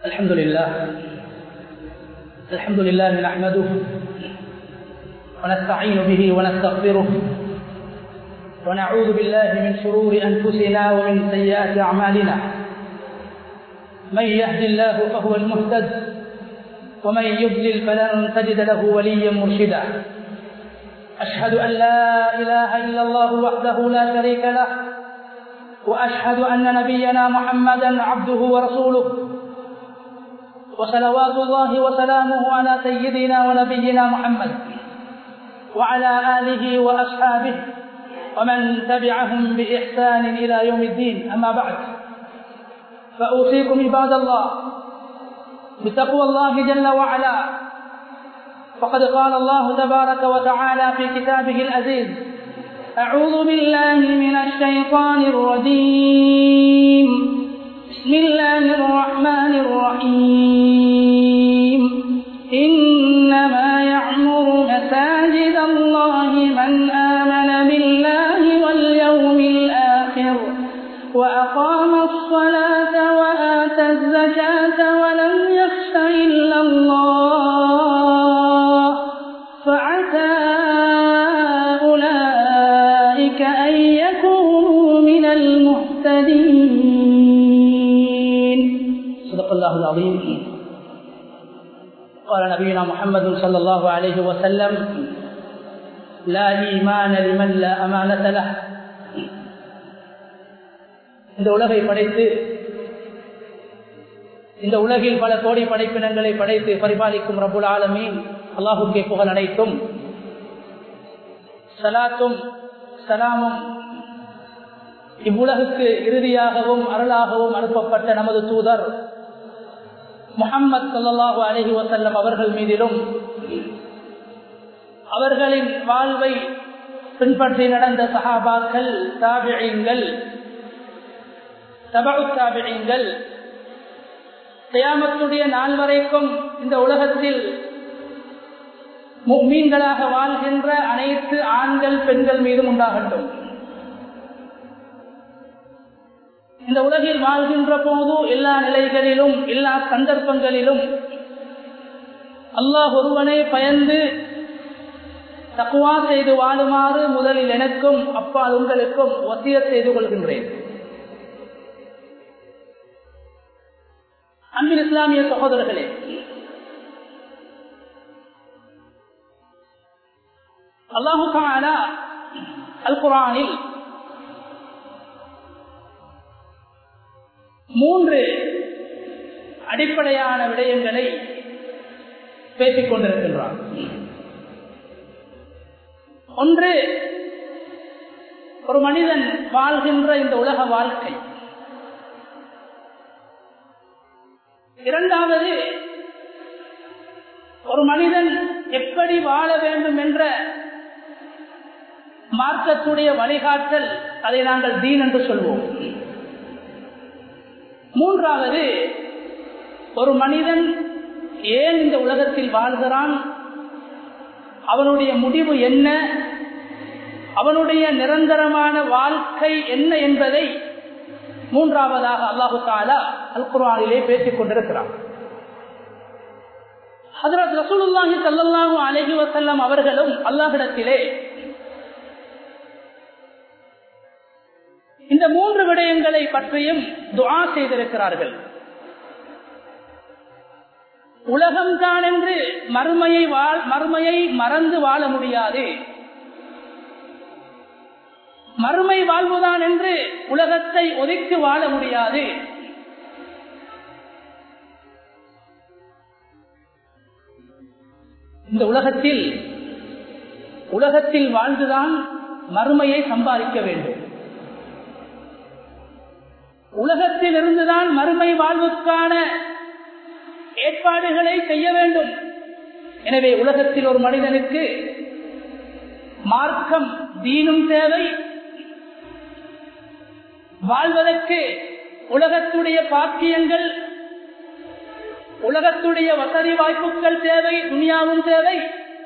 الحمد لله الحمد لله نحمده ونستعين به ونستغفره ونعوذ بالله من شرور أنفسنا ومن سيئات أعمالنا من يهد الله فهو المهتد ومن يضلل فلن تجد له وليا مرشدا أشهد أن لا إله إلا الله وحده لا شريك له وأشهد أن نبينا محمدا عبده ورسوله وصلوات الله وسلامه على سيدنا ونبينا محمد وعلى آله وأصحابه ومن تبعهم بإحسان إلى يوم الدين أما بعد فأوصيكم عباد الله بتقوى الله جل وعلا فقد قال الله تبارك وتعالى في كتابه العزيز أعوذ بالله من الشيطان الرجيم بسم الله الرحمن الرحيم إنما يعمر مساجد الله من آمن بالله واليوم الآخر وأقام الصلاة وآتى الزكاة ولم يخش إلا الله فعسى أولئك أن يكونوا من المهتدين صدق الله العظيم قال نبينا محمد صلى الله عليه وسلم لا إيمان لمن لا أمانة له இந்த உலகை படைத்து இந்த உலகில் பல கோடி படைப்பினங்களை படைத்து பரிபாலிக்கும் ரபுல் ஆலமீன் அல்லாஹுக்கே புகழ் அனைத்தும் சலாத்தும் சலாமும் இவ்வுலகுக்கு இறுதியாகவும் அருளாகவும் அனுப்பப்பட்ட நமது தூதர் முகம்மது சல்லாஹூ அலஹி வசல்லம் அவர்கள் மீதிலும் அவர்களின் வாழ்வை பின்பற்றி நடந்த சஹாபாக்கள் தாபியங்கள் தபு தாபியங்கள் தியாமத்துடைய நாள் வரைக்கும் இந்த உலகத்தில் மீன்களாக வாழ்கின்ற அனைத்து ஆண்கள் பெண்கள் மீதும் உண்டாகட்டும் இந்த உலகில் வாழ்கின்ற போது எல்லா நிலைகளிலும் எல்லா சந்தர்ப்பங்களிலும் அல்லாஹ் ஒருவனை பயந்து தக்குவா செய்து வாழுமாறு முதலில் எனக்கும் அப்பால் உங்களுக்கும் ஒத்திய செய்து கொள்கின்றேன் அன்பின் இஸ்லாமிய சகோதரர்களே அல்லாஹு அல் குரானில் மூன்று அடிப்படையான விடயங்களை பேசிக் கொண்டிருக்கின்றார் ஒன்று ஒரு மனிதன் வாழ்கின்ற இந்த உலக வாழ்க்கை இரண்டாவது ஒரு மனிதன் எப்படி வாழ வேண்டும் என்ற மார்க்கத்துடைய வழிகாட்டல் அதை நாங்கள் தீன் என்று சொல்வோம் மூன்றாவது ஒரு மனிதன் ஏன் இந்த உலகத்தில் வாழ்கிறான் அவனுடைய முடிவு என்ன அவனுடைய நிரந்தரமான வாழ்க்கை என்ன என்பதை மூன்றாவதாக அல்லாஹு தாலா அல் குரானிலே பேசிக் கொண்டிருக்கிறார் ஹதரத் ரசூலுல்லாஹி சல்லாஹூ அலஹி வசல்லம் அவர்களும் அல்லாஹிடத்திலே இந்த மூன்று விடயங்களை பற்றியும் துவா செய்திருக்கிறார்கள் உலகம்தான் என்று மறுமையை வாழ் மறுமையை மறந்து வாழ முடியாது மறுமை வாழ்வுதான் என்று உலகத்தை ஒதுக்கி வாழ முடியாது இந்த உலகத்தில் உலகத்தில் வாழ்ந்துதான் மறுமையை சம்பாதிக்க வேண்டும் உலகத்தில் இருந்துதான் மறுமை வாழ்வுக்கான ஏற்பாடுகளை செய்ய வேண்டும் எனவே உலகத்தில் ஒரு மனிதனுக்கு மார்க்கம் தீனும் தேவை வாழ்வதற்கு உலகத்துடைய பாக்கியங்கள் உலகத்துடைய வசதி வாய்ப்புகள் தேவை துணியாவும் தேவை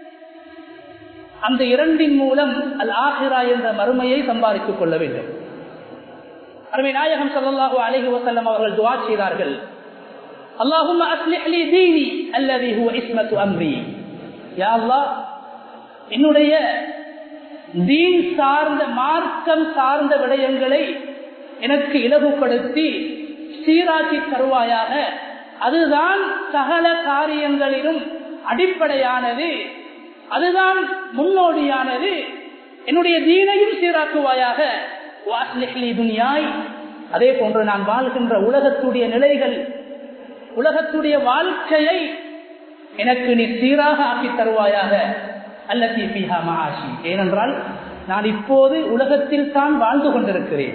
அந்த இரண்டின் மூலம் அல் ஆஹிரா என்ற மறுமையை சம்பாதித்துக் கொள்ள வேண்டும் அருமை நாயகம் சல்லாஹூ அலஹி வசல்லம் அவர்கள் துவா செய்தார்கள் اللهم أصلح لي ديني الذي هو اسمة أمري يا الله என்னுடைய தீன் சார்ந்த மார்க்கம் சார்ந்த விடயங்களை எனக்கு இலகுப்படுத்தி சீராக்கி தருவாயாக அதுதான் சகல காரியங்களிலும் அடிப்படையானது அதுதான் முன்னோடியானது என்னுடைய தீனையும் சீராக்குவாயாக துனியாய் அதே போன்று நான் வாழ்கின்ற உலகத்துடைய நிலைகள் உலகத்துடைய வாழ்க்கையை எனக்கு நீ சீராக ஆக்கி தருவாயாக அல்லத்தி பிஹா மகாஷி ஏனென்றால் நான் இப்போது உலகத்தில் தான் வாழ்ந்து கொண்டிருக்கிறேன்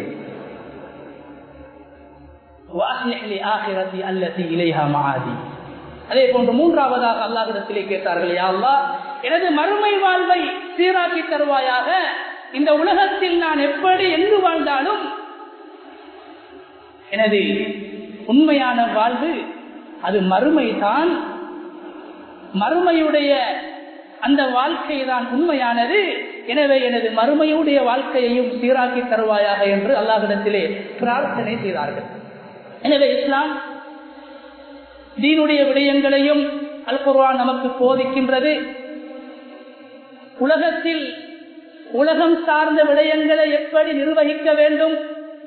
அதே போன்று மூன்றாவதாக அல்லாஹிடத்திலே கேட்டார்கள் யாழ்லா எனது மறுமை வாழ்வை சீராக்கி தருவாயாக இந்த உலகத்தில் நான் எப்படி எங்கு வாழ்ந்தாலும் எனது உண்மையான வாழ்வு அது மறுமை தான் மறுமையுடைய அந்த வாழ்க்கை தான் உண்மையானது எனவே எனது மறுமையுடைய வாழ்க்கையையும் சீராக்கி தருவாயாக என்று அல்லாஹிடத்திலே பிரார்த்தனை செய்தார்கள் எனவே இஸ்லாம் தீனுடைய விடயங்களையும் அல் குர்வான் நமக்கு போதிக்கின்றது உலகத்தில் உலகம் சார்ந்த விடயங்களை எப்படி நிர்வகிக்க வேண்டும்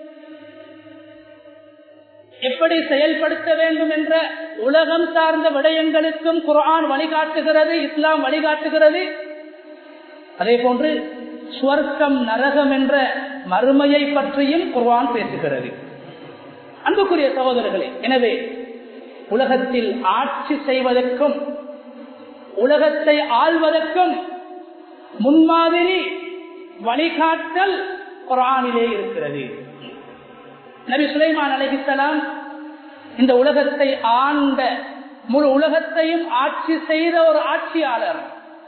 எப்படி செயல்படுத்த வேண்டும் என்ற உலகம் சார்ந்த விடயங்களுக்கும் குரான் வழிகாட்டுகிறது இஸ்லாம் வழிகாட்டுகிறது அதே போன்று சுவர்க்கம் நரகம் என்ற மறுமையை பற்றியும் குர்வான் பேசுகிறது அன்புக்குரிய சகோதரர்களே எனவே உலகத்தில் ஆட்சி செய்வதற்கும் உலகத்தை ஆள்வதற்கும் முன்மாதிரி வழிகாட்டல் குரானிலே இருக்கிறது நபி சுலைமான் அலைகித்தலாம் இந்த உலகத்தை ஆண்ட முழு உலகத்தையும் ஆட்சி செய்த ஒரு ஆட்சியாளர்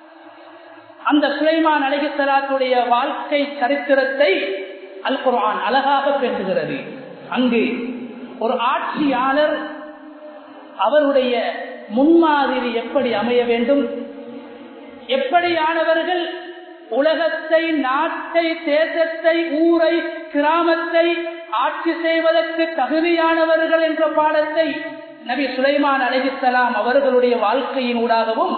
அந்த சுலைமான் அலைகித்தலாத்துடைய வாழ்க்கை சரித்திரத்தை அல் குரான் அழகாக பேசுகிறது அங்கு ஒரு ஆட்சியாளர் அவருடைய முன்மாதிரி எப்படி அமைய வேண்டும் எப்படியானவர்கள் உலகத்தை நாட்டை தேசத்தை ஊரை கிராமத்தை ஆட்சி செய்வதற்கு தகுதியானவர்கள் என்ற பாடத்தை நபி சுலைமான் அழகிசலாம் அவர்களுடைய வாழ்க்கையின் ஊடாகவும்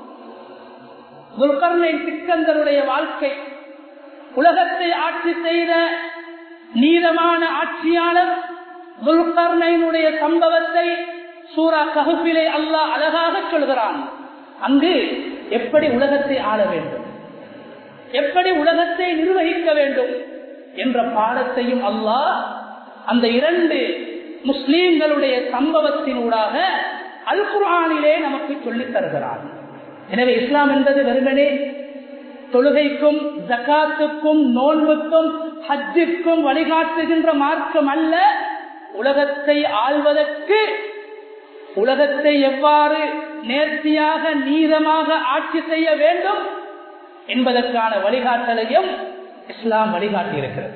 துல்கர்ணை சிக்கந்தருடைய வாழ்க்கை உலகத்தை ஆட்சி செய்த நீதமான ஆட்சியாளர் துல்கர்ணையினுடைய சம்பவத்தை சூரா ககுப்பிலே அல்லாஹ் அழகாக சொல்கிறான் அங்கு எப்படி உலகத்தை ஆள வேண்டும் எப்படி உலகத்தை நிர்வகிக்க வேண்டும் என்ற பாடத்தையும் அல்லாஹ் அந்த இரண்டு முஸ்லீம்களுடைய சம்பவத்தினூடாக அல் குரானிலே நமக்கு சொல்லித் தருகிறார் எனவே இஸ்லாம் என்பது வெறுமனே தொழுகைக்கும் ஜக்காத்துக்கும் நோன்புக்கும் ஹஜ்ஜுக்கும் வழிகாட்டுகின்ற மார்க்கம் அல்ல உலகத்தை ஆள்வதற்கு உலகத்தை எவ்வாறு நேர்த்தியாக நீதமாக ஆட்சி செய்ய வேண்டும் என்பதற்கான வழிகாட்டலையும் இஸ்லாம் வழிகாட்டி இருக்கிறது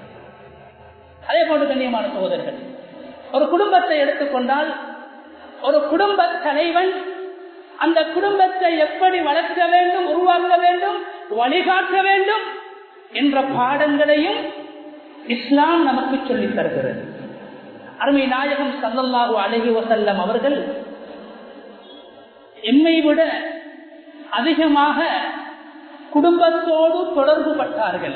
அதே போன்று கண்ணியமான சகோதரர்கள் ஒரு குடும்பத்தை எடுத்துக்கொண்டால் ஒரு குடும்ப தலைவன் அந்த குடும்பத்தை எப்படி வளர்க்க வேண்டும் உருவாக்க வேண்டும் வழிகாட்ட வேண்டும் என்ற பாடங்களையும் இஸ்லாம் நமக்கு சொல்லித் தருகிறது அருமை நாயகம் சல்லல்லாஹு அழகி வசல்லம் அவர்கள் எம்மை விட அதிகமாக குடும்பத்தோடு தொடர்பு பட்டார்கள்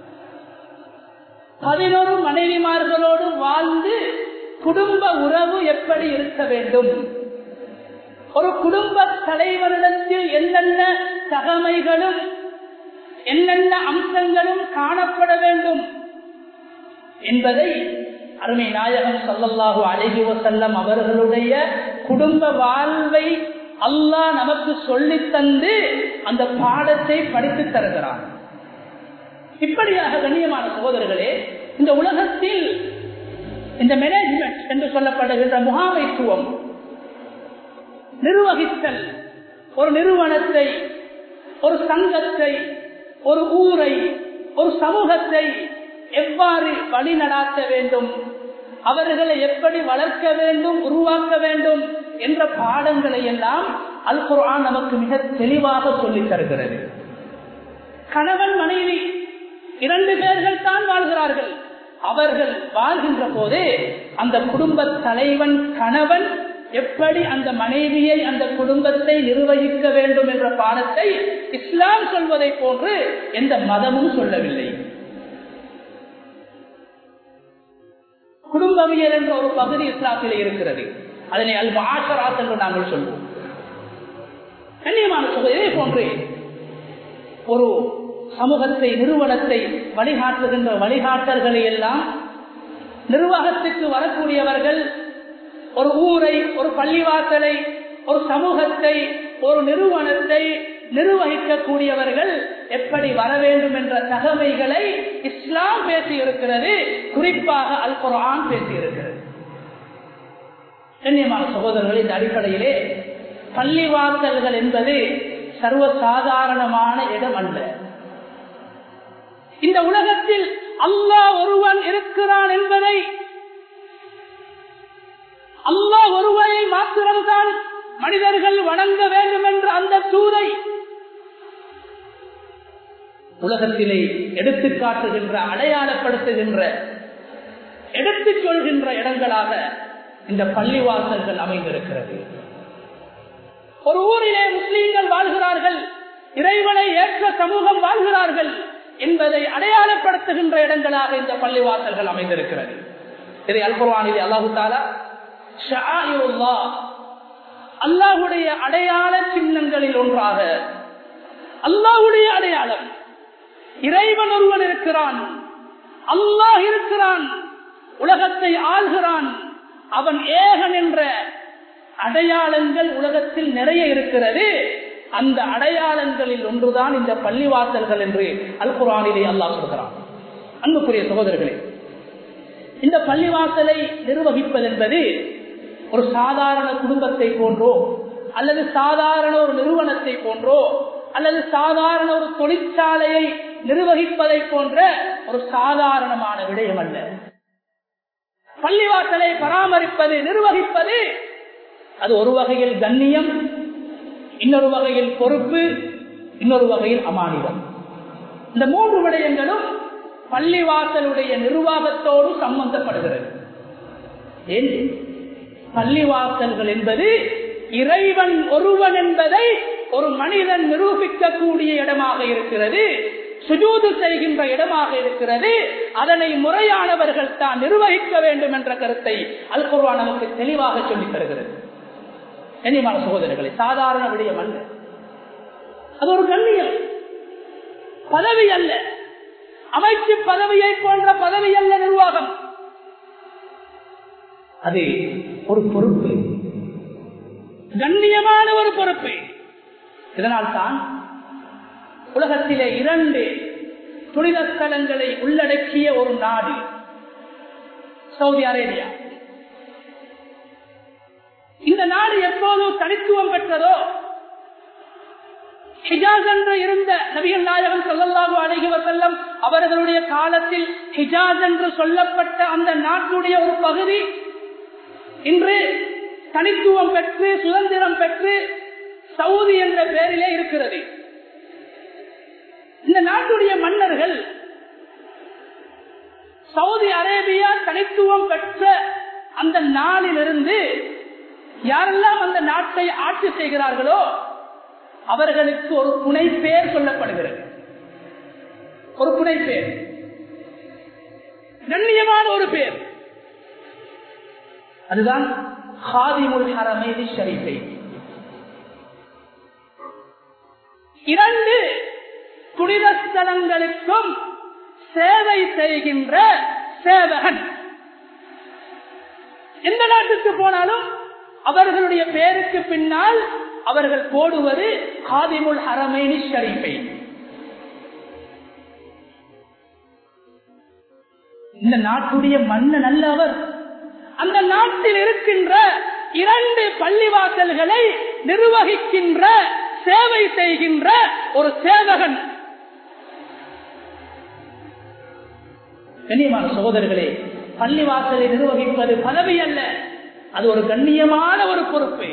பதினொரு மனைவிமார்களோடு வாழ்ந்து குடும்ப உறவு எப்படி இருக்க வேண்டும் ஒரு குடும்ப தலைவரிடத்தில் என்னென்ன தகமைகளும் என்னென்ன அம்சங்களும் காணப்பட வேண்டும் என்பதை அருமை நாயகம் சொல்லல்லாஹு அழகி வசல்லம் அவர்களுடைய குடும்ப வாழ்வை அல்லாஹ் நமக்கு சொல்லி தந்து அந்த பாடத்தை படித்து தருகிறான் இப்படியாக கண்ணியமான சகோதரர்களே இந்த உலகத்தில் இந்த மேனேஜ்மெண்ட் என்று சொல்லப்படுகின்ற முகாமைத்துவம் நிர்வகித்தல் ஒரு நிறுவனத்தை ஒரு சங்கத்தை ஒரு ஊரை ஒரு சமூகத்தை எவ்வாறு வழி நடாத்த வேண்டும் அவர்களை எப்படி வளர்க்க வேண்டும் உருவாக்க வேண்டும் என்ற பாடங்களை எல்லாம் அல் குர்ஆன் நமக்கு மிக தெளிவாக சொல்லித் தருகிறது கணவன் மனைவி இரண்டு பேர்கள் தான் வாழ்கிறார்கள் அவர்கள் வாழ்கின்ற போதே அந்த குடும்ப தலைவன் கணவன் எப்படி அந்த மனைவியை அந்த குடும்பத்தை நிர்வகிக்க வேண்டும் என்ற பாடத்தை இஸ்லாம் சொல்வதை போன்று எந்த மதமும் சொல்லவில்லை குடும்பவியல் என்ற ஒரு பகுதி இஸ்லாத்திலே இருக்கிறது அதனை அல் ஆசராத் என்று நாங்கள் சொல்வோம் கண்ணியமான சொல்வது இதே போன்று ஒரு சமூகத்தை நிறுவனத்தை வழிகாட்டுகின்ற வழிகாட்டல்களை எல்லாம் நிர்வாகத்துக்கு வரக்கூடியவர்கள் ஒரு ஊரை ஒரு பள்ளிவாசலை ஒரு சமூகத்தை ஒரு நிறுவனத்தை நிர்வகிக்கக்கூடியவர்கள் எப்படி வர வேண்டும் என்ற தகமைகளை இஸ்லாம் பேசி இருக்கிறது குறிப்பாக அல் குரான் பேசி இருக்கிறது கண்ணியமான சகோதரர்கள் இந்த அடிப்படையிலே பள்ளிவாசல்கள் என்பது சர்வசாதாரணமான இடம் அல்ல இந்த உலகத்தில் அல்லாஹ் ஒருவன் இருக்கிறான் என்பதை அல்லாஹ் ஒருவனை மாத்திரம்தான் மனிதர்கள் வணங்க வேண்டும் என்ற அந்த தூதை உலகத்திலே எடுத்து காட்டுகின்ற அடையாளப்படுத்துகின்ற எடுத்துச் சொல்கின்ற இடங்களாக இந்த பள்ளிவாசல்கள் அமைந்திருக்கிறது ஒரு ஊரிலே முஸ்லீம்கள் வாழ்கிறார்கள் இறைவனை ஏற்ற சமூகம் வாழ்கிறார்கள் என்பதை அடையாளப்படுத்துகின்ற இடங்களாக இந்த பள்ளிவாசல்கள் அமைந்திருக்கிறது இதை அல்குர்வானிலே அல்லாஹு தாலா அல்லாஹுடைய அடையாள சின்னங்களில் ஒன்றாக அல்லாஹுடைய அடையாளம் இறைவன் ஒருவன் இருக்கிறான் அல்லாஹ் இருக்கிறான் உலகத்தை ஆள்கிறான் அவன் ஏகன் என்ற அடையாளங்கள் உலகத்தில் நிறைய இருக்கிறது அந்த அடையாளங்களில் ஒன்றுதான் இந்த பள்ளிவாசல்கள் என்று அல் குரானிலே அல்லாஹ் சொல்கிறான் அன்புக்குரிய சகோதரர்களே இந்த பள்ளிவாசலை நிர்வகிப்பது என்பது ஒரு சாதாரண குடும்பத்தை போன்றோ அல்லது சாதாரண ஒரு நிறுவனத்தை போன்றோ அல்லது சாதாரண ஒரு தொழிற்சாலையை நிர்வகிப்பதை போன்ற ஒரு சாதாரணமான விடயம் அல்ல பள்ளிவாசலை பராமரிப்பது நிர்வகிப்பது அது ஒரு வகையில் கண்ணியம் இன்னொரு வகையில் பொறுப்பு இன்னொரு வகையில் அமானிதம் இந்த மூன்று விடயங்களும் பள்ளிவாசலுடைய நிர்வாகத்தோடு சம்பந்தப்படுகிறது ஏன் பள்ளிவாசல்கள் என்பது இறைவன் ஒருவன் என்பதை ஒரு மனிதன் நிரூபிக்கக்கூடிய இடமாக இருக்கிறது சுஜூது செய்கின்ற இடமாக இருக்கிறது அதனை முறையானவர்கள் தான் நிர்வகிக்க வேண்டும் என்ற கருத்தை அல் குர்வான் நமக்கு தெளிவாக சொல்லித் தருகிறது கண்ணியமான சகோதரர்களை சாதாரண விடயம் அல்ல அது ஒரு கண்ணியம் பதவி அல்ல அமைச்சு பதவியை போன்ற பதவி அல்ல நிர்வாகம் அது ஒரு பொறுப்பு கண்ணியமான ஒரு பொறுப்பு இதனால் தான் உலகத்திலே இரண்டு புனித ஸ்தலங்களை உள்ளடக்கிய ஒரு நாடு சவுதி அரேபியா இந்த நாடு எப்போது தனித்துவம் பெற்றதோ ஹிஜாஸ் என்று இருந்த நபிகள் நாயகம் சொல்லல்லாஹு அழகி வசல்லம் அவர்களுடைய காலத்தில் ஹிஜாஸ் என்று சொல்லப்பட்ட அந்த நாட்டுடைய ஒரு பகுதி இன்று தனித்துவம் பெற்று சுதந்திரம் பெற்று சவுதி என்ற பெயரிலே இருக்கிறது இந்த நாட்டுடைய மன்னர்கள் சவுதி அரேபியா தனித்துவம் பெற்ற அந்த நாளிலிருந்து யாரெல்லாம் அந்த நாட்டை ஆட்சி செய்கிறார்களோ அவர்களுக்கு ஒரு புனை பேர் சொல்லப்படுகிறது ஒரு புனை பேர் கண்ணியமான ஒரு பேர் அதுதான் ஹாதிமுல் ஹரமேதி ஷரீஃபை இரண்டு புனித ஸ்தலங்களுக்கும் சேவை செய்கின்ற சேவகன் எந்த நாட்டுக்கு போனாலும் அவர்களுடைய பேருக்கு பின்னால் அவர்கள் போடுவது ஹாதிமுல் ஹரமைனி ஷரீஃபை இந்த நாட்டுடைய மன்னன் அல்ல அவர் அந்த நாட்டில் இருக்கின்ற இரண்டு பள்ளிவாசல்களை நிர்வகிக்கின்ற சேவை செய்கின்ற ஒரு சேவகன் கண்ணியமான சகோதரர்களே பள்ளிவாசலை நிர்வகிப்பது பதவி அல்ல அது ஒரு கண்ணியமான ஒரு பொறுப்பு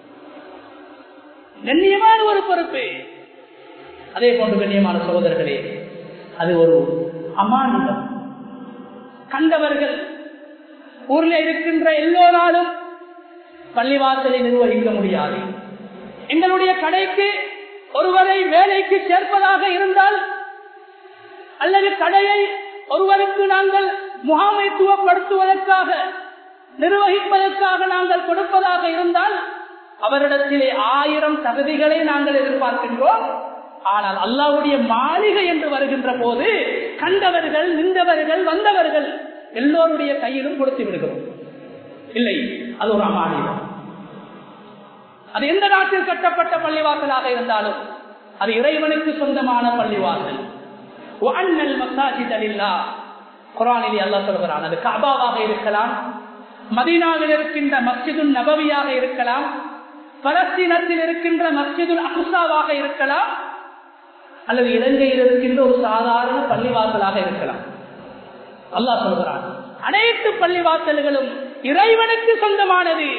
கண்ணியமான ஒரு பொறுப்பு அதே போன்று கண்ணியமான சகோதரர்களே அது ஒரு அமானிதம் கண்டவர்கள் ஊரில் இருக்கின்ற எல்லோராலும் பள்ளிவாசலை நிர்வகிக்க முடியாது எங்களுடைய கடைக்கு ஒருவரை வேலைக்கு சேர்ப்பதாக இருந்தால் அல்லது கடையை ஒருவருக்கு நாங்கள் முகாமைத்துவப்படுத்துவதற்காக நிர்வகிப்பதற்காக நாங்கள் கொடுப்பதாக இருந்தால் அவரிடத்திலே ஆயிரம் தகுதிகளை நாங்கள் எதிர்பார்க்கின்றோம் ஆனால் அல்லாவுடைய மாளிகை என்று வருகின்ற போது கண்டவர்கள் நின்றவர்கள் வந்தவர்கள் எல்லோருடைய கையிலும் கொடுத்து விடுகிறோம் இல்லை அது ஒரு அமானியம் அது எந்த நாட்டில் கட்டப்பட்ட பள்ளிவாசலாக இருந்தாலும் அது இறைவனுக்கு சொந்தமான பள்ளிவாசல் குரானிலே அல்லா சொல்கிறான் அது காபாவாக இருக்கலாம் மதீனாவில் இருக்கின்ற மஸ்ஜிது நபவியாக இருக்கலாம் பலஸ்தீனத்தில் இருக்கின்ற மஸ்ஜிது அகுசாவாக இருக்கலாம் அல்லது இலங்கையில் இருக்கின்ற ஒரு சாதாரண பள்ளிவாசலாக இருக்கலாம் அல்லாஹ் சொல்கிறான் அனைத்து பள்ளிவாசல்களும் இறைவனுக்கு சொந்தமானது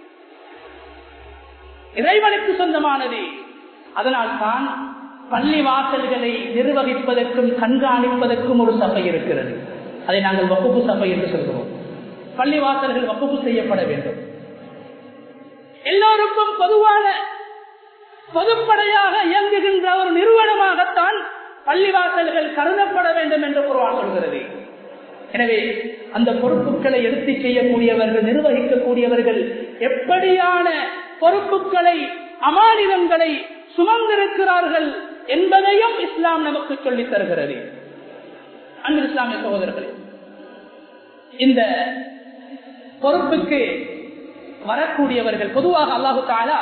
இறைவனுக்கு சொந்தமானது அதனால் தான் பள்ளி வாசல்களை நிர்வகிப்பதற்கும் கண்காணிப்பதற்கும் ஒரு சபை இருக்கிறது அதை நாங்கள் வகுப்பு சபை என்று சொல்கிறோம் பள்ளி வாசல்கள் வகுப்பு செய்யப்பட வேண்டும் எல்லோருக்கும் பொதுவான பொதுப்படையாக இயங்குகின்ற ஒரு நிறுவனமாகத்தான் பள்ளிவாசல்கள் கருதப்பட வேண்டும் என்று குருவான் சொல்கிறது எனவே அந்த பொறுப்புகளை எடுத்து செய்யக்கூடியவர்கள் நிர்வகிக்கக்கூடியவர்கள் எப்படியான பொறுப்புகளை அமானிதங்களை சுமந்திருக்கிறார்கள் என்பதையும் இஸ்லாம் நமக்கு சொல்லித் தருகிறது அன்பு இஸ்லாமிய சகோதரர்களே இந்த பொறுப்புக்கு வரக்கூடியவர்கள் பொதுவாக அல்லாஹு தாலா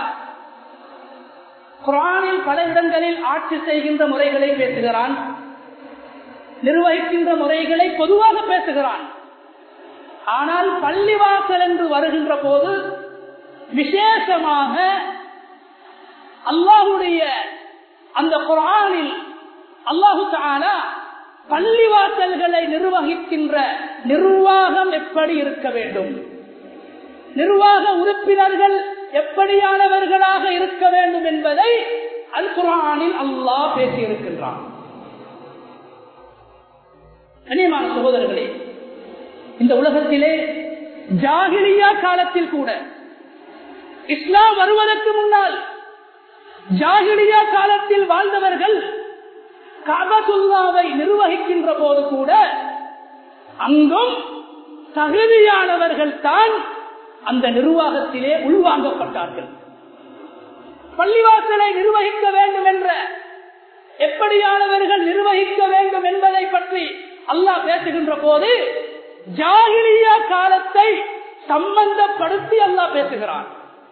குரானில் பல இடங்களில் ஆட்சி செய்கின்ற முறைகளை பேசுகிறான் நிர்வகிக்கின்ற முறைகளை பொதுவாக பேசுகிறான் ஆனால் பள்ளிவாசல் என்று வருகின்ற போது விசேஷமாக அல்லாஹுடைய அந்த குரானில் அல்லாஹு தாலா பள்ளிவாசல்களை நிர்வகிக்கின்ற நிர்வாகம் எப்படி இருக்க வேண்டும் நிர்வாக உறுப்பினர்கள் எப்படியானவர்களாக இருக்க வேண்டும் என்பதை அல் குரானில் அல்லாஹ் பேசியிருக்கின்றான் கனியமான சகோதரர்களே இந்த உலகத்திலே ஜாகிலியா காலத்தில் கூட இஸ்லாம் வருவதற்கு முன்னால் ஜாகிலியா காலத்தில் வாழ்ந்தவர்கள் கபசுல்லாவை நிர்வகிக்கின்ற போது கூட அங்கும் தகுதியானவர்கள் தான் அந்த நிர்வாகத்திலே உள்வாங்கப்பட்டார்கள் பள்ளிவாசலை நிர்வகிக்க வேண்டும் என்ற எப்படியானவர்கள் நிர்வகிக்க வேண்டும் என்பதை பற்றி அல்லாஹ் பேசுகின்ற போது ஜாகிலியா காலத்தை சம்பந்தப்படுத்தி அல்லாஹ் பேசுகிறான்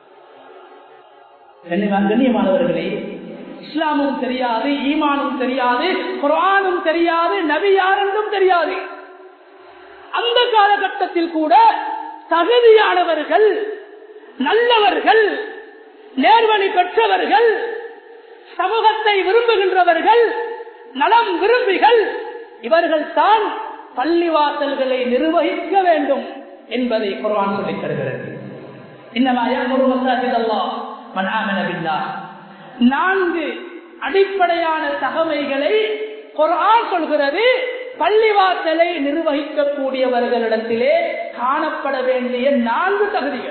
கண்ணியமானவர்களே இஸ்லாமும் தெரியாது ஈமானும் தெரியாது குரானும் தெரியாது நபி யாரென்றும் தெரியாது அந்த காலகட்டத்தில் கூட தகுதியானவர்கள் நல்லவர்கள் நேர்வழி பெற்றவர்கள் சமூகத்தை விரும்புகின்றவர்கள் நலம் விரும்பிகள் இவர்கள் தான் பள்ளிவாசல்களை நிர்வகிக்க வேண்டும் என்பதை குர்ஆன் சொல்லித் தருகிறது நான்கு அடிப்படையான தகவைகளை குர்ஆன் சொல்கிறது பள்ளிவாசலை நிர்வகிக்கக்கூடியவர்களிடத்திலே காணப்பட வேண்டிய நான்கு தகுதிகள்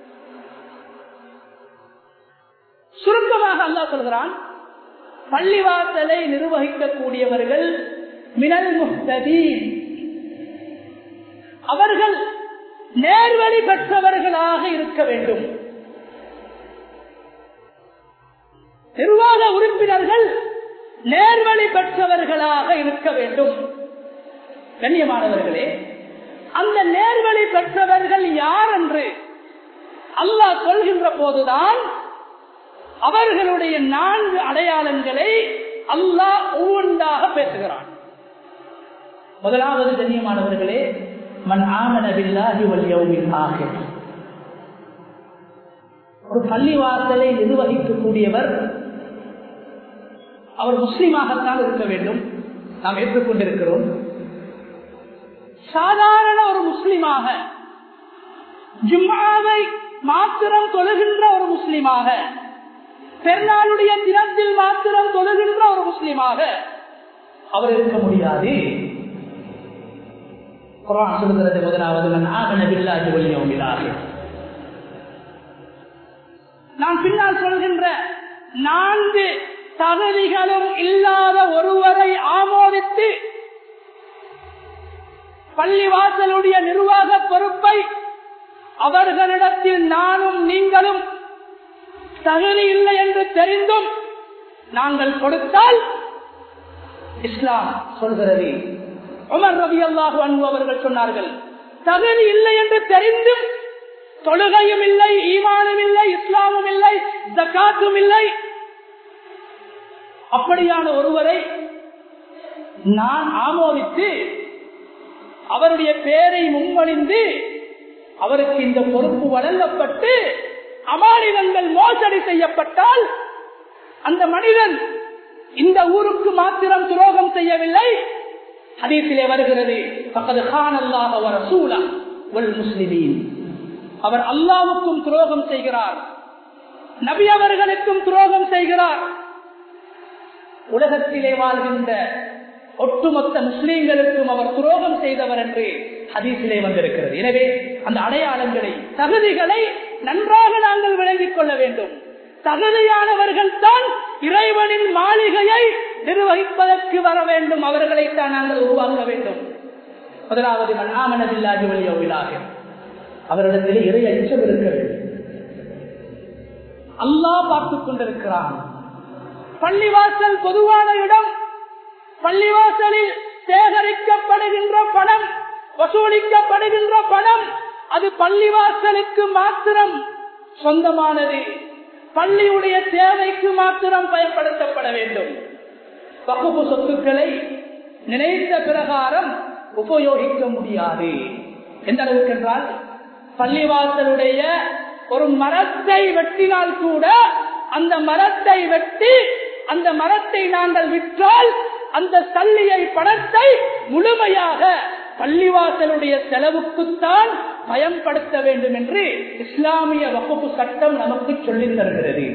சுருக்கமாக அல்லாஹ் சொல்கிறான் பள்ளிவாசலை நிர்வகிக்கக்கூடியவர்கள் மினல் முஹ்ததீன் அவர்கள் நேர்வழி பெற்றவர்களாக இருக்க வேண்டும் நிர்வாக உறுப்பினர்கள் நேர்வழி பெற்றவர்களாக இருக்க வேண்டும் கண்ணியமானவர்களே அந்த நேர்வழி பெற்றவர்கள் யார் என்று அல்லாஹ் சொல்கின்ற போதுதான் அவர்களுடைய நான்கு அடையாளங்களை அல்லாஹ் ஒவ்வொன்றாக பேசுகிறான் முதலாவது கண்ணியமானவர்களே மன் ஆமனவில்லாஹி வல்யௌமில் ஆகிர் ஒரு பள்ளிவாசலை நிர்வகிக்கக்கூடியவர் அவர் முஸ்லீமாகத்தான் இருக்க வேண்டும் நாம் ஏற்றுக்கொண்டிருக்கிறோம் சாதாரண ஒரு முஸ்லிமாக ஜும்மாவை மாத்திரம் தொழுகின்ற ஒரு முஸ்லிமாக பெருநாளுடைய தினத்தில் மாத்திரம் தொழுகின்ற ஒரு முஸ்லிமாக அவர் இருக்க முடியாது குரான் சொல்கிறது முதலாவது நான் ஆகன பில்லாஜி வழியோமிலாக நான் பின்னால் சொல்கின்ற நான்கு தகுதிகளும் இல்லாத ஒருவரை ஆமோதித்து பள்ளிவாசலுடைய நிர்வாக பொறுப்பை அவர்களிடத்தில் நானும் நீங்களும் தகுதி இல்லை என்று தெரிந்தும் நாங்கள் கொடுத்தால் இஸ்லாம் சொல்கிறது உமர் ரவி அல்லாஹு அன்பு அவர்கள் சொன்னார்கள் தகுதி இல்லை என்று தெரிந்தும் தொழுகையும் இல்லை ஈமானும் இல்லை இஸ்லாமும் இல்லை ஜக்காத்தும் இல்லை அப்படியான ஒருவரை நான் ஆமோதித்து அவருடைய பேரை முன்மொழிந்து அவருக்கு இந்த பொறுப்பு வழங்கப்பட்டு அமானிதங்கள் மோசடி செய்யப்பட்டால் அந்த மனிதன் இந்த ஊருக்கு மாத்திரம் துரோகம் செய்யவில்லை ஹதீஸிலே வருகிறது பக்கத்து கான் அல்லாஹ் அவர் சூழா ஒல் முஸ்லிமீன் அவர் அல்லாவுக்கும் துரோகம் செய்கிறார் நபி அவர்களுக்கும் துரோகம் செய்கிறார் உலகத்திலே வாழ்கின்ற ஒட்டுமொத்த முஸ்லீம்களுக்கும் அவர் துரோகம் செய்தவர் என்று ஹதீஸிலே வந்திருக்கிறது எனவே அந்த அடையாளங்களை தகுதிகளை நன்றாக நாங்கள் விளங்கிக் கொள்ள வேண்டும் தகுதியானவர்கள் தான் இறைவனின் மாளிகையை நிர்வகிப்பதற்கு வர வேண்டும் அவர்களைத்தான் நாங்கள் உருவாக்க வேண்டும் முதலாவது மன்னாமனதில்லாகி வழியோவிலாக அவரிடத்தில் இறை அச்சம் இருக்க வேண்டும் அல்லாஹ் பார்த்துக் கொண்டிருக்கிறான் பள்ளிவாசல் பொதுவான இடம் பள்ளிவாசலில் சேகரிக்கப்படுகின்ற பணம் வசூலிக்கப்படுகின்ற பணம் அது பள்ளிவாசலுக்கு மாத்திரம் சொந்தமானது பள்ளியுடைய தேவைக்கு மாத்திரம் பயன்படுத்தப்பட வேண்டும் வகுப்பு சொத்துக்களை நினைத்த பிரகாரம் உபயோகிக்க முடியாது எந்த அளவுக்கு என்றால் பள்ளிவாசலுடைய ஒரு மரத்தை வெட்டினால் கூட அந்த மரத்தை வெட்டி அந்த மரத்தை நாங்கள் விற்றால் அந்த சல்லியை பணத்தை முழுமையாக பள்ளிவாசலுடைய செலவுக்குத்தான் பயன்படுத்த வேண்டும் என்று இஸ்லாமிய வகுப்பு சட்டம் நமக்கு சொல்லி தருகிறது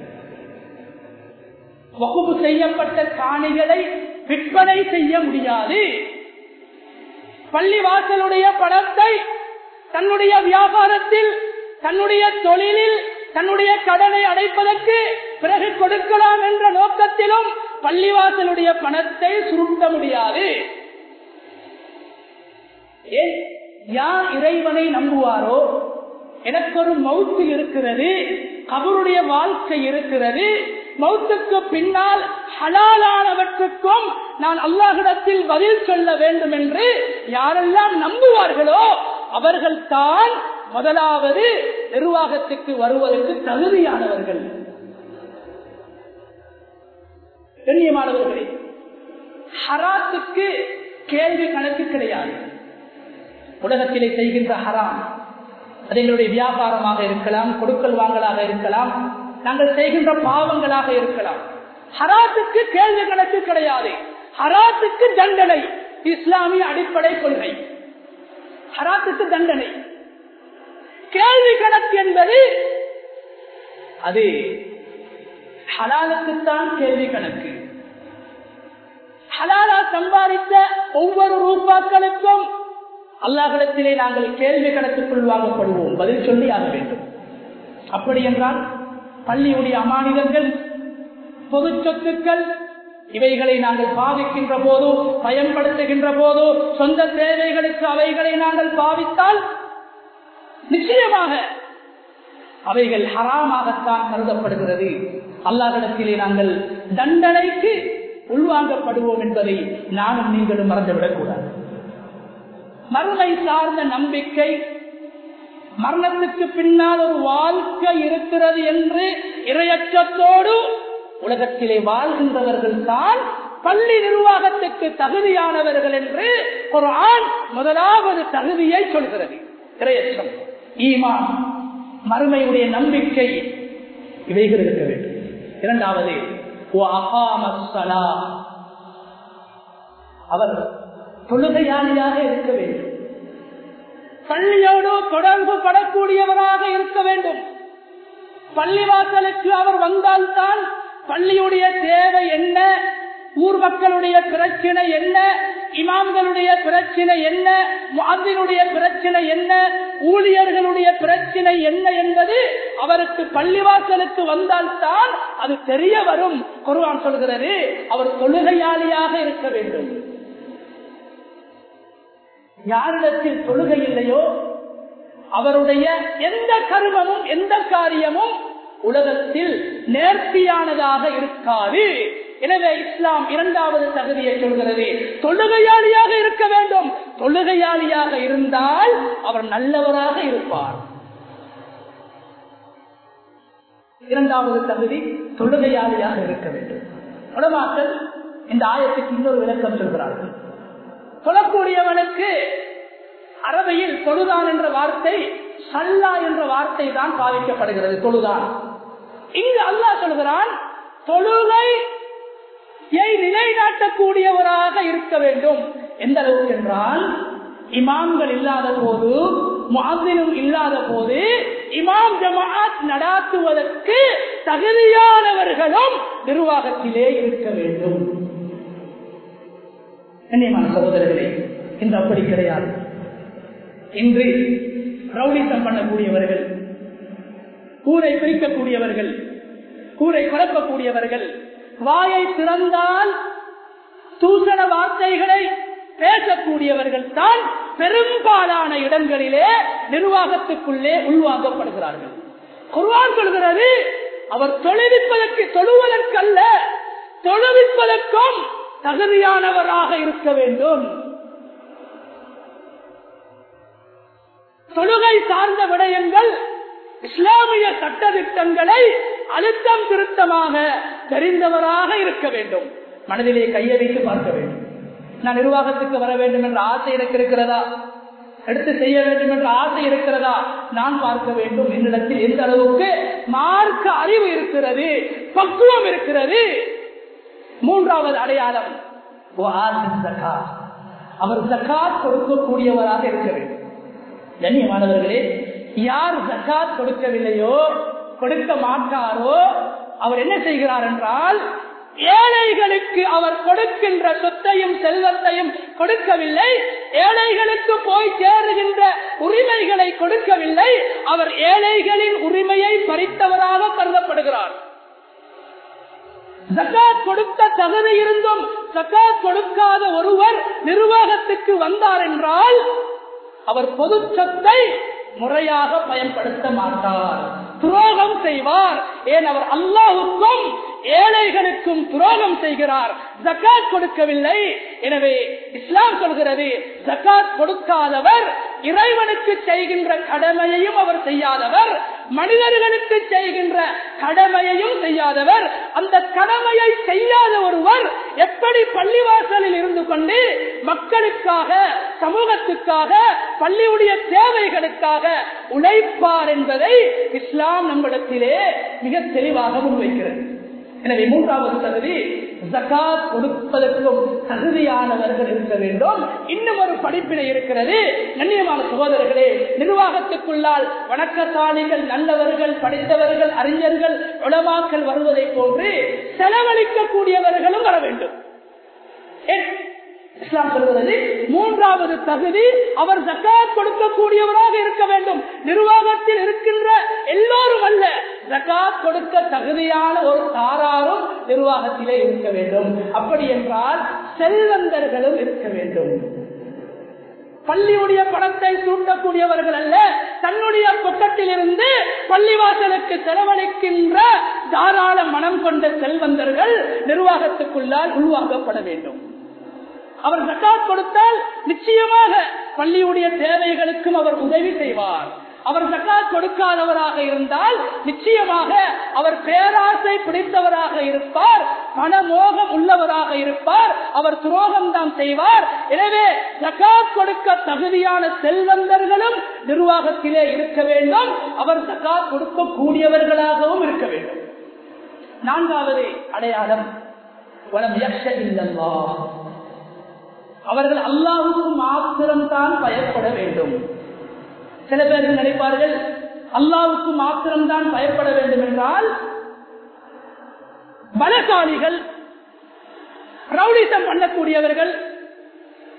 வகுப்பு செய்யப்பட்ட காணிகளை விற்பனை செய்ய முடியாது பள்ளிவாசலுடைய பணத்தை தன்னுடைய வியாபாரத்தில் தன்னுடைய தொழிலில் தன்னுடைய கடனை அடைப்பதற்கு பிறகு கொடுக்கலாம் என்ற நோக்கத்திலும் பள்ளிவாசலுடைய பணத்தை சுருட்ட முடியாது ஏன் யார் இறைவனை நம்புவாரோ எனக்கு ஒரு மவுத்து இருக்கிறது கபருடைய வாழ்க்கை இருக்கிறது மௌத்துக்கு பின்னால் ஹலாலானவற்றுக்கும் நான் அல்லாஹிடத்தில் பதில் சொல்ல வேண்டும் என்று யாரெல்லாம் நம்புவார்களோ அவர்கள் தான் முதலாவது நிர்வாகத்துக்கு வருவதற்கு தகுதியானவர்கள் கண்ணியமானவர்களே ஹராத்துக்கு கேள்வி கணக்கு கிடையாது உலகத்திலே செய்கின்ற ஹராம் அது எங்களுடைய வியாபாரமாக இருக்கலாம் கொடுக்கல் வாங்கலாக இருக்கலாம் நாங்கள் செய்கின்ற பாவங்களாக இருக்கலாம் ஹராத்துக்கு கேள்வி கணக்கு கிடையாது ஹராத்துக்கு தண்டனை இஸ்லாமிய அடிப்படை கொள்கை ஹராத்துக்கு தண்டனை கேள்வி கணக்கு என்பது அது ஹலாலுக்குத்தான் கேள்வி கணக்கு ஹலாலா சம்பாதித்த ஒவ்வொரு ரூபாக்களுக்கும் அல்லாஹிடத்திலே நாங்கள் கேள்வி கணக்குக்குள் வாங்கப்படுவோம் பதில் சொல்லி ஆக வேண்டும் அப்படி என்றால் பள்ளியுடைய அமானிதங்கள் பொது சொத்துக்கள் இவைகளை நாங்கள் பாவிக்கின்ற போதோ பயன்படுத்துகின்ற போதோ சொந்த தேவைகளுக்கு அவைகளை நாங்கள் பாவித்தால் நிச்சயமாக அவைகள் ஹராமாகத்தான் கருதப்படுகிறது அல்லாஹிடத்திலே நாங்கள் தண்டனைக்கு உள்வாங்கப்படுவோம் என்பதை நானும் நீங்களும் மறந்துவிடக் கூடாது மறுமை சார்ந்த நம்பிக்கை மரணத்துக்கு பின்னால் ஒரு வாழ்க்கை இருக்கிறது என்று இரையற்றத்தோடு உலகத்திலே வாழ்கின்றவர்கள் தான் பள்ளி நிர்வாகத்துக்கு தகுதியானவர்கள் என்று ஒரு ஆண் முதலாவது தகுதியை சொல்கிறது இரையற்றம் ஈமான் மறுமையுடைய நம்பிக்கை இவைகள் இருக்க வேண்டும் இரண்டாவது அவர் தொழுகையாளியாக இருக்க வேண்டும் பள்ளியோடு தொடர்பு படக்கூடியவராக இருக்க வேண்டும் பள்ளிவாசலுக்கு அவர் வந்தால்தான் பள்ளியுடைய தேவை என்ன ஊர் மக்களுடைய பிரச்சனை என்ன இமாம்களுடைய பிரச்சனை என்ன மாதினுடைய பிரச்சனை என்ன ஊழியர்களுடைய பிரச்சனை என்ன என்பது அவருக்கு பள்ளிவாசலுக்கு வந்தால்தான் அது தெரிய வரும் குருவான் சொல்கிறது அவர் தொழுகையாளியாக இருக்க வேண்டும் யாரிடத்தில் தொழுகை இல்லையோ அவருடைய எந்த கருமமும் எந்த காரியமும் உலகத்தில் நேர்த்தியானதாக இருக்காது எனவே இஸ்லாம் இரண்டாவது தகுதியை சொல்கிறது தொழுகையாளியாக இருக்க வேண்டும் தொழுகையாளியாக இருந்தால் அவர் நல்லவராக இருப்பார் இரண்டாவது தகுதி தொழுகையாளியாக இருக்க வேண்டும் உடமாக்கள் இந்த ஆயத்துக்கு இன்னொரு விளக்கம் சொல்கிறார்கள் தொழக்கூடியவனுக்கு அரபையில் தொழுதான் என்ற வார்த்தை சல்லா என்ற வார்த்தை தான் பாவிக்கப்படுகிறது தொழுதான் இங்கு அல்லாஹ் சொல்கிறான் தொழுகை நிலைநாட்டக்கூடியவராக இருக்க வேண்டும் எந்த அளவுக்கு என்றால் இமாம்கள் இல்லாத போது மாதினும் இல்லாத போது இமாம் ஜமாத் நடாத்துவதற்கு தகுதியானவர்களும் நிர்வாகத்திலே இருக்க வேண்டும் கண்ணியமான சகோதரர்களே இன்று அப்படி கிடையாது இன்று ரவுடிசம் பண்ணக்கூடியவர்கள் கூரை பிரிக்கக்கூடியவர்கள் கூரை குழப்பக்கூடியவர்கள் வாயை திறந்தால் தூசண வார்த்தைகளை பேசக்கூடியவர்கள் தான் பெரும்பாலான இடங்களிலே நிர்வாகத்துக்குள்ளே உள்வாங்கப்படுகிறார்கள் குர்வான் சொல்கிறது அவர் தொழிலிப்பதற்கு தொழுவதற்கல்ல தொழுவிப்பதற்கும் தகுதியானவராக இருக்க வேண்டும் தொழுகை சார்ந்த விடயங்கள் இஸ்லாமிய சட்டத்திட்டங்களை அழுத்தம் திருத்தமாக தெரிந்தவராக இருக்க வேண்டும் மனதிலே கையை வைத்து பார்க்க வேண்டும் நான் நிர்வாகத்துக்கு வர வேண்டும் என்ற ஆசை எனக்கு இருக்கிறதா எடுத்து செய்ய வேண்டும் என்ற ஆசை இருக்கிறதா நான் பார்க்க வேண்டும் என்னிடத்தில் எந்த அளவுக்கு மார்க்க அறிவு இருக்கிறது பக்குவம் இருக்கிறது மூன்றாவது அடையாளம் அவர் ஜக்காத் கொடுக்கக்கூடியவராக இருக்க வேண்டும் கண்ணியமானவர்களே யார் ஜக்காத் கொடுக்கவில்லையோ கொடுக்க மாட்டாரோ அவர் என்ன செய்கிறார் என்றால் ஏழைகளுக்கு அவர் கொடுக்கின்ற சொத்தையும் செல்வத்தையும் கொடுக்கவில்லை ஏழைகளுக்கு போய் சேருகின்ற உரிமைகளை கொடுக்கவில்லை அவர் ஏழைகளின் உரிமையை பறித்தவராக கருதப்படுகிறார் ஜக்காத் கொடுத்த தகுதி இருந்தும் ஜக்காத் கொடுக்காத ஒருவர் நிர்வாகத்துக்கு வந்தார் என்றால் அவர் பொது சொத்தை முறையாக பயன்படுத்த மாட்டார் துரோகம் செய்வார் ஏன் அவர் அல்லாஹுக்கும் ஏழைகளுக்கும் துரோகம் செய்கிறார் ஜக்காத் கொடுக்கவில்லை எனவே இஸ்லாம் சொல்கிறது ஜக்காத் கொடுக்காதவர் இறைவனுக்கு செய்கின்ற கடமையையும் அவர் செய்யாதவர் மனிதர்களுக்கு செய்கின்ற கடமையையும் செய்யாதவர் அந்த கடமையை செய்யாத ஒருவர் எப்படி பள்ளிவாசலில் இருந்து கொண்டு மக்களுக்காக சமூகத்துக்காக பள்ளியுடைய தேவைகளுக்காக உழைப்பார் என்பதை இஸ்லாம் நம்மிடத்திலே மிக தெளிவாக முன்வைக்கிறது எனவே மூன்றாவது தகுதி ஜக்காத் கொடுப்பதற்கும் தகுதியானவர்கள் இருக்க வேண்டும் இன்னும் ஒரு படிப்பினை இருக்கிறது கண்ணியமான சகோதரர்களே நிர்வாகத்துக்குள்ளால் வணக்கசாலிகள் நல்லவர்கள் படித்தவர்கள் அறிஞர்கள் உளமாக்கல் வருவதை போன்று செலவழிக்கக்கூடியவர்களும் வர வேண்டும் இஸ்லாம் சொல்வது மூன்றாவது தகுதி அவர் ஜக்காத் கொடுக்கக்கூடியவராக இருக்க வேண்டும் நிர்வாகத்தில் இருக்கின்ற எல்லோரும் அல்ல ஜக்காத் கொடுக்க தகுதியான ஒரு தாராரும் நிர்வாகத்திலே இருக்க வேண்டும் அப்படி என்றால் செல்வந்தர்களும் இருக்க வேண்டும் பள்ளியுடைய பணத்தை சூட்டக்கூடியவர்கள் அல்ல தன்னுடைய பொக்கத்தில் இருந்து பள்ளிவாசலுக்கு செலவழிக்கின்ற தாராள மனம் கொண்ட செல்வந்தர்கள் நிர்வாகத்துக்குள்ளால் உருவாக்கப்பட வேண்டும் அவர் ஜக்காத் கொடுத்தால் நிச்சயமாக பள்ளியுடைய தேவைகளுக்கும் அவர் உதவி செய்வார் அவர் ஜக்காத் கொடுக்காதவராக இருந்தால் நிச்சயமாக அவர் பேராசை பிடித்தவராக இருப்பார் மனமோகம் உள்ளவராக இருப்பார் அவர் துரோகம் தான் செய்வார் எனவே ஜக்காத் கொடுக்க தகுதியான செல்வந்தர்களும் நிர்வாகத்திலே இருக்க வேண்டும் அவர் ஜக்காத் கொடுக்கக்கூடியவர்களாகவும் இருக்க வேண்டும் நான்காவது அடையாளம் வளம் யக்ஷ இல்லல்லா அவர்கள் அல்லாவுக்கு மாத்திரம்தான் பயப்பட வேண்டும் சில பேர்கள் நினைப்பார்கள் அல்லாவுக்கு மாத்திரம்தான் பயப்பட வேண்டும் என்றால் பலசாலிகள் ரவுடிசம் பண்ணக்கூடியவர்கள்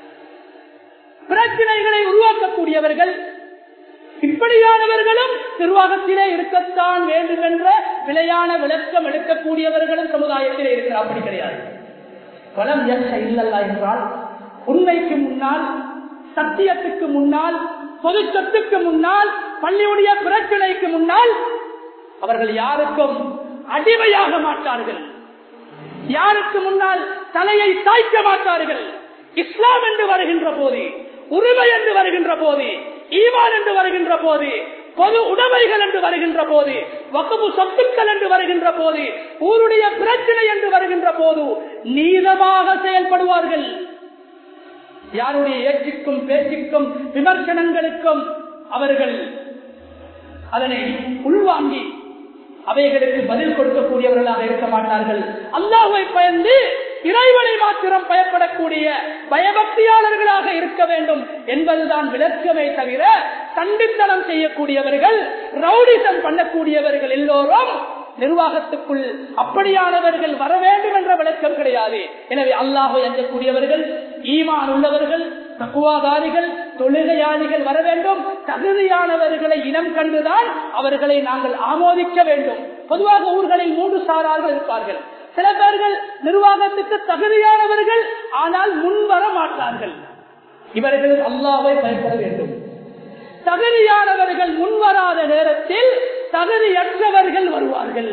பிரச்சனைகளை உருவாக்கக்கூடியவர்கள் இப்படியானவர்களும் நிர்வாகத்திலே இருக்கத்தான் வேண்டும் என்ற விலையான விளக்கம் எடுக்கக்கூடியவர்களும் சமுதாயத்திலே இருக்கிற அப்படி கிடையாது பலம் எச்ச இல்லல்லா என்றால் உண்மைக்கு முன்னால் சத்தியத்துக்கு முன்னால் பொது சொத்துக்கு முன்னால் பள்ளியுடைய பிரச்சனைக்கு முன்னால் அவர்கள் யாருக்கும் அடிமையாக மாட்டார்கள் யாருக்கு முன்னால் தலையை சாய்க்க மாட்டார்கள் இஸ்லாம் என்று வருகின்ற போது உரிமை என்று வருகின்ற போது ஈமான் என்று வருகின்ற போது பொது உடைமைகள் என்று வருகின்ற போது வகுப்பு சொத்துக்கள் என்று வருகின்ற போது ஊருடைய பிரச்சனை என்று வருகின்ற போது நீளமாக செயல்படுவார்கள் யாருடைய ஏற்றுக்கும் பேச்சுக்கும் விமர்சனங்களுக்கும் அவர்கள் அதனை உள்வாங்கி அவைகளுக்கு பதில் கொடுக்கக்கூடியவர்களாக இருக்க மாட்டார்கள் அல்லாஹை பயந்து இறைவனை மாத்திரம் பயப்படக்கூடிய பயபக்தியாளர்களாக இருக்க வேண்டும் என்பதுதான் விளக்கமே தவிர தண்டித்தனம் செய்யக்கூடியவர்கள் ரவுடிசம் பண்ணக்கூடியவர்கள் எல்லோரும் நிர்வாகத்துக்குள் அப்படியானவர்கள் வர வேண்டும் என்ற விளக்கம் கிடையாது எனவே அல்லாஹோ எஞ்சக்கூடியவர்கள் ஈமான் உள்ளவர்கள் தக்குவாதாரிகள் தொழுகையாளிகள் வர வேண்டும் தகுதியானவர்களை இனம் கண்டுதான் அவர்களை நாங்கள் ஆமோதிக்க வேண்டும் பொதுவாக ஊர்களில் மூன்று சாரார்கள் இருப்பார்கள் சில பேர்கள் நிர்வாகத்துக்கு தகுதியானவர்கள் ஆனால் முன் வர மாட்டார்கள் இவர்கள் அல்லாவை பயப்பட வேண்டும் தகுதியானவர்கள் முன்வராத நேரத்தில் தகுதியற்றவர்கள் வருவார்கள்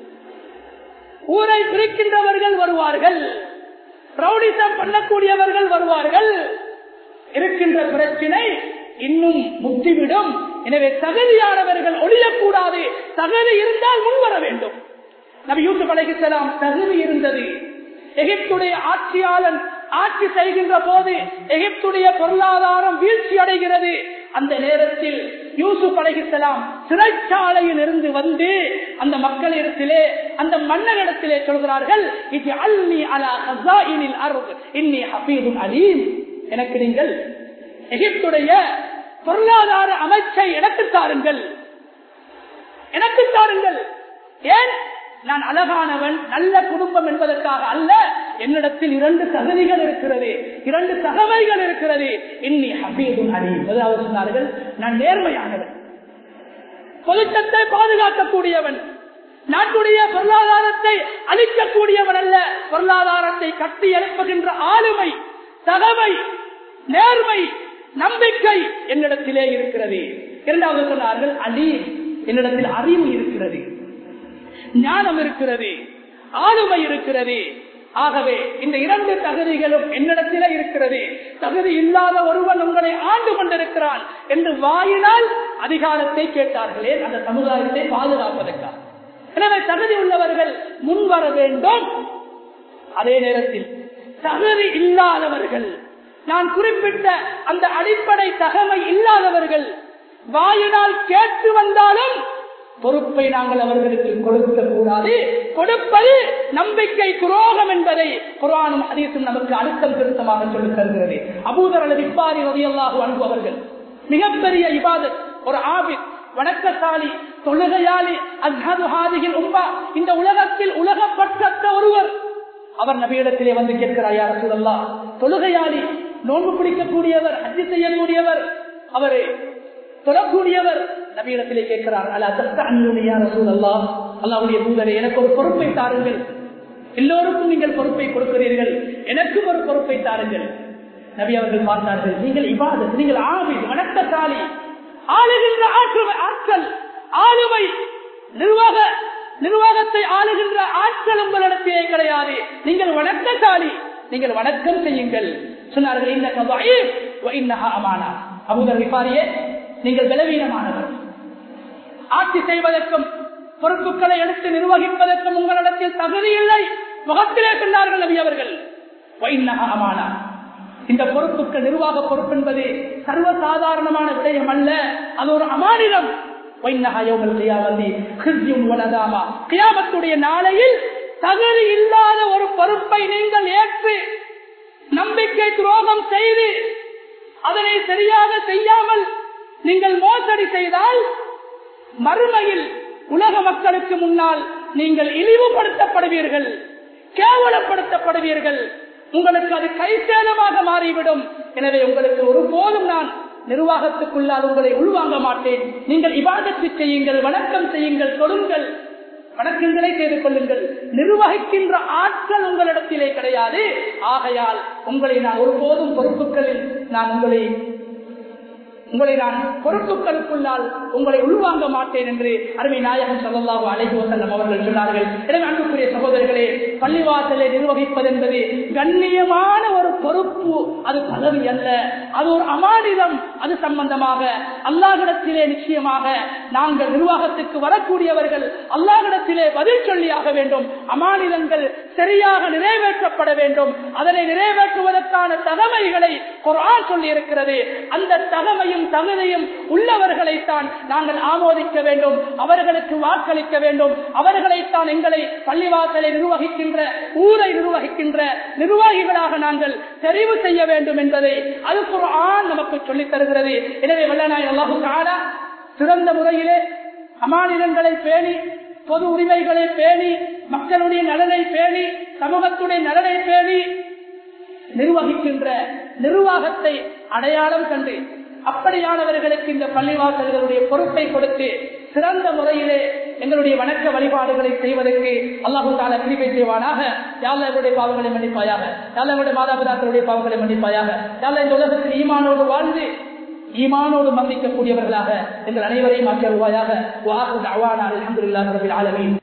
ஊரை பிரிக்கின்றவர்கள் வருவார்கள் ரவுடிசம் பண்ணக்கூடியவர்கள் வருவார்கள் இருக்கின்ற பிரச்சினை இன்னும் முத்திவிடும் எனவே தகுதியானவர்கள் ஒழியக்கூடாது தகுதி இருந்தால் முன்வர வேண்டும் நபி யூசுப் அலைஹிஸ்ஸலாம் தகுதி இருந்தது எகிப்துடைய ஆட்சியாளன் ஆட்சி செய்கின்ற போது எகிப்துடைய பொருளாதாரம் வீழ்ச்சி அடைகிறது அந்த நேரத்தில் யூசுப் அலைஹிஸ்ஸலாம் சிறைச்சாலையில் இருந்து வந்து அந்த மக்களிடத்திலே அந்த மன்னரிடத்திலே சொல்கிறார்கள் இது அல்னி அலா ஹஸாயினில் அர்த் இன்னி ஹபீதுன் அலீம் எனக்கு நீங்கள் எகிப்துடைய பொருளாதார அமைச்சை எனக்கு தாருங்கள் எனக்கு தாருங்கள் ஏன் நான் அழகானவன் நல்ல குடும்பம் என்பதற்காக அல்ல என்னிடத்தில் இரண்டு தகுதிகள் இருக்கிறது இரண்டு தகவல்கள் இருக்கிறது இன்னி ஹபீதும் அலி முதலாவது சொன்னார்கள் நான் நேர்மையானவன் பொதுச்சத்தை பாதுகாக்கக்கூடியவன் நாட்டுடைய பொருளாதாரத்தை அளிக்கக்கூடியவன் அல்ல பொருளாதாரத்தை கட்டி எழுப்புகின்ற ஆளுமை தகவை நேர்மை நம்பிக்கை என்னிடத்திலே இருக்கிறது இரண்டாவது சொன்னார்கள் அலி என்னிடத்தில் அறிவு இருக்கிறது ஞானம் இருக்கிறது ஆளுமை இருக்கிறது ஆகவே இந்த இரண்டு தகுதிகளும் என்னிடத்திலே இருக்கிறது தகுதி இல்லாத ஒருவன் உங்களை ஆண்டு கொண்டிருக்கிறான் என்று வாயினால் அதிகாரத்தை கேட்டார்களே அந்த சமுதாயத்தை பாதுகாப்பதற்காக எனவே தகுதி உள்ளவர்கள் முன்வர வேண்டும் அதே நேரத்தில் தகுதி இல்லாதவர்கள் நான் குறிப்பிட்ட அந்த அடிப்படை தகமை இல்லாதவர்கள் வாயினால் கேட்டு வந்தாலும் பொறுப்பை நாங்கள் அவர்களுக்கு கொடுக்க கூடாது கொடுப்பது நம்பிக்கை துரோகம் என்பதை குரானும் அதீசும் நமக்கு அழுத்தம் திருத்தமாக சொல்லித் தருகிறது அபூதர் அல்லது இப்பாரி ரதியல்லாக அனுபவர்கள் மிகப்பெரிய இபாதத் ஒரு ஆபித் வணக்கசாலி தொழுகையாளி அஸ்ஹது ஹாதிகில் உம்பா இந்த உலகத்தில் உலகப்பட்ட ஒருவர் அவர் நபியிடத்திலே வந்து கேட்கிறார் யார் சூழல்லா தொழுகையாளி நோன்பு பிடிக்கக்கூடியவர் அஜி செய்யக்கூடியவர் அவரை தொடக்கூடியவர் நபியிடத்திலே கேட்கிறார் அல்ல யார் சூழல்லா அல்லாவுடைய தூதரை எனக்கு ஒரு பொறுப்பை தாருங்கள் எல்லோருக்கும் நீங்கள் பொறுப்பை கொடுக்கிறீர்கள் எனக்கும் ஒரு பொறுப்பை தாருங்கள் நபி அவர்கள் பார்த்தார்கள் நீங்கள் இவாத நீங்கள் ஆவி வணக்கசாலி ஆளுகின்ற ஆற்றல் ஆற்றல் ஆளுமை நிர்வாக நிர்வாகத்தை ஆளுகின்ற ஆற்றல் உங்களிடத்திலே கிடையாது நீங்கள் வணக்கசாலி நீங்கள் வணக்கம் செய்யுங்கள் சொன்னார்கள் இந்த அமானா அபுதர் விபாரியே நீங்கள் பலவீனமானவர் ஆட்சி செய்வதற்கும் பொறுப்புகளை எடுத்து நிர்வகிப்பதற்கும் உங்களிடத்தில் தகுதி இல்லை முகத்திலே சொன்னார்கள் நபி அவர்கள் அமானா இந்த பொறுப்புக்கு நிர்வாக பொறுப்பு என்பது சர்வசாதாரணமான விடயம் அல்ல அது ஒரு அமானிடம் நாளையில் தகுதி இல்லாத ஒரு பொறுப்பை நீங்கள் ஏற்று நம்பிக்கை துரோகம் செய்து அதனை சரியாக செய்யாமல் நீங்கள் மோசடி செய்தால் மறுமையில் உலக மக்களுக்கு முன்னால் நீங்கள் இழிவுபடுத்தப்படுவீர்கள் கேவலப்படுத்தப்படுவீர்கள் உங்களுக்கு அது கைசேதமாக மாறிவிடும் எனவே உங்களுக்கு ஒருபோதும் நான் நிர்வாகத்துக்குள்ளால் உங்களை உள்வாங்க மாட்டேன் நீங்கள் இபாதத்து செய்யுங்கள் வணக்கம் செய்யுங்கள் தொழுங்கள் வணக்கங்களை செய்து கொள்ளுங்கள் நிர்வகிக்கின்ற ஆற்றல் உங்களிடத்திலே கிடையாது ஆகையால் உங்களை நான் ஒருபோதும் பொறுப்புகளில் நான் உங்களை உங்களை நான் பொறுப்புகளுக்குள்ளால் உங்களை உள்வாங்க மாட்டேன் என்று அருமை நாயகம் சொல்லலாக அழைப்பு வசல்லம் அவர்கள் சொன்னார்கள் எனவே அன்புக்குரிய சகோதரர்களே பள்ளிவாசலை நிர்வகிப்பது என்பது கண்ணியமான ஒரு பொறுப்பு அது பதவி அல்ல அது ஒரு அமானிதம் அது சம்பந்தமாக அல்லாஹிடத்திலே நிச்சயமாக நாங்கள் நிர்வாகத்துக்கு வரக்கூடியவர்கள் அல்லாஹிடத்திலே பதில் சொல்லியாக வேண்டும் அமானிதங்கள் சரியாக நிறைவேற்றப்பட வேண்டும் அதனை நிறைவேற்றுவதற்கான தகமைகளை குரான் சொல்லி இருக்கிறது அந்த தகமையும் தகுதியும் உள்ளவர்களைத்தான் நாங்கள் ஆமோதிக்க வேண்டும் அவர்களுக்கு வாக்களிக்க வேண்டும் அவர்களைத்தான் எங்களை பள்ளிவாசலை நிர்வகிக்கின்ற ஊரை நிர்வகிக்கின்ற நிர்வாகிகளாக நாங்கள் தெரிவு செய்ய வேண்டும் என்பதை அது குரான் நமக்கு சொல்லித் தருகிறது எனவே வல்லநாய் அல்லாஹு காலா சிறந்த முறையிலே அமானிதங்களை பேணி பொது உரிமைகளை பேணி மக்களுடைய நலனை பேணி சமூகத்துடைய நலனை பேணி நிர்வகிக்கின்ற நிர்வாகத்தை அடையாளம் கண்டு அப்படியானவர்களுக்கு இந்த பள்ளிவாசல்களுடைய பொறுப்பை கொடுத்து சிறந்த முறையிலே எங்களுடைய வணக்க வழிபாடுகளை செய்வதற்கு அல்லாஹு தால கிருபை செய்வானாக யாழ்ல எங்களுடைய பாவங்களை மன்னிப்பாயாக யாழ்ல எங்களுடைய மாதாபிதாக்களுடைய பாவங்களை மன்னிப்பாயாக யாழ்ல இந்த உலகத்தில் ஈமானோடு வாழ்ந்து ஈமானோடு மன்னிக்கக்கூடியவர்களாக எங்கள் அனைவரையும் ஆக்கியருவாயாக வாஹு அவானா அலமதுல்லாஹ் ரபில் ஆலமீன்